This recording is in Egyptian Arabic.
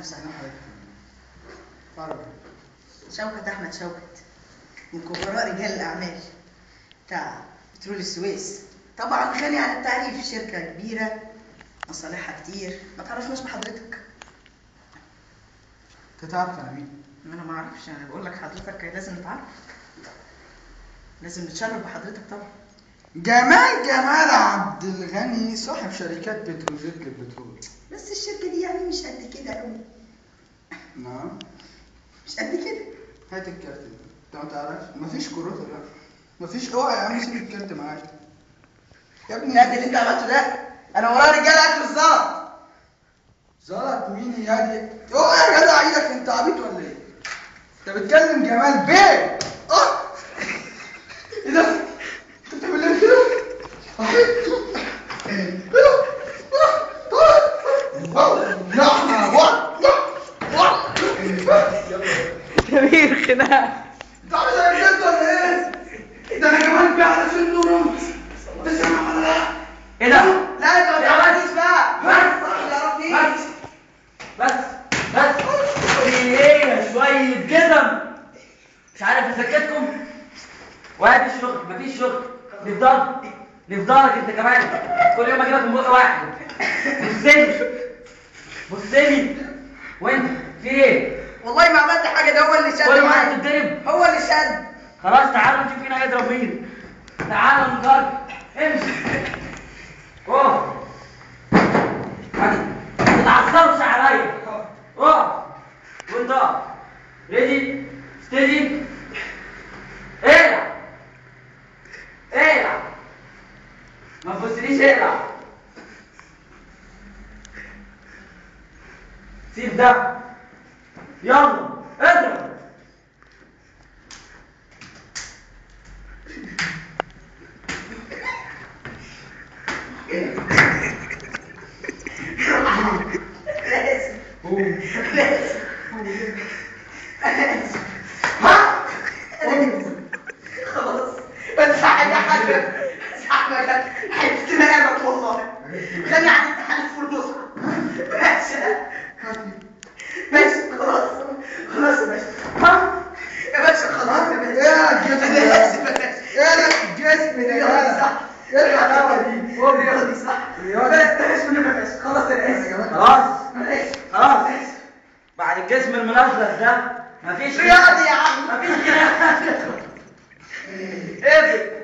وسهلا شوكت احمد شوكت من كبراء رجال الاعمال بتاع بترول السويس طبعا غني عن التعريف شركه كبيره مصالحها كتير ما تعرفناش بحضرتك انت تعرف انا مين؟ ما انا ما اعرفش انا بقول لك حضرتك لازم نتعرف لازم نتشرف بحضرتك طبعا جمال جمال عبد الغني صاحب شركات بتروجيت للبترول بس الشركه دي يعني مش قد كده قوي نعم مش قد كده هات الكارت ده انت ما تعرفش مفيش كروت لا مفيش اوعى يا عم سيب الكارت معاك يا ابني لا ده اللي انت عملته ده انا ورايا رجاله اكل الزلط زلط مين يا دي اوعى يا جدع ايدك انت عبيط ولا ايه؟ انت بتكلم جمال بيه اه ايه ده؟ انت بتعمل ايه كده؟ ايه ده؟ كبير خناق انت عامل زي بجد ولا ايه؟ ده انا كمان بيه على سن ورمز انت سامع ولا لا؟ ايه ده؟ لا انت ما تعمليش بقى بس تعرفنيش بس بس بس في ايه يا شوية جزم مش عارف اسكتكم وادي الشغل مفيش شغل نفضل نفضلك انت كمان كل يوم اجيبك من بق واحد بصلي بصلي وانت في ايه؟ والله ما عملت حاجه ده هو اللي شد كل ما معايا تتضرب هو اللي شد خلاص تعالوا نشوف مين هيضرب مين تعالوا نجرب امشي اوه ما تتعصبش عليا اوه وانت اقف ريدي ستيدي العب العب ما تبصليش العب سيب ده يلا اضرب لازم قوم لازم لازم ها؟ خلاص بس حاجه حاجه زحمه حلفت مقامك والله غني عن التحالف والمصحف باشا باشا خلاص خلاص يا باشا ها يا باشا خلاص يا باشا ايه الجسم انا ده؟ اسف يا باشا ايه ده الجسم ده يا رياضي جدع؟ صح ايه الحلاوه دي؟ قوم يا رياضي صح رياضي. بلاش منك يا باشا خلاص انا اسف خلاص انا اسف خلاص أنا آسف. بعد الجسم المنظف ده مفيش رياضي يا عم مفيش كلام اقفل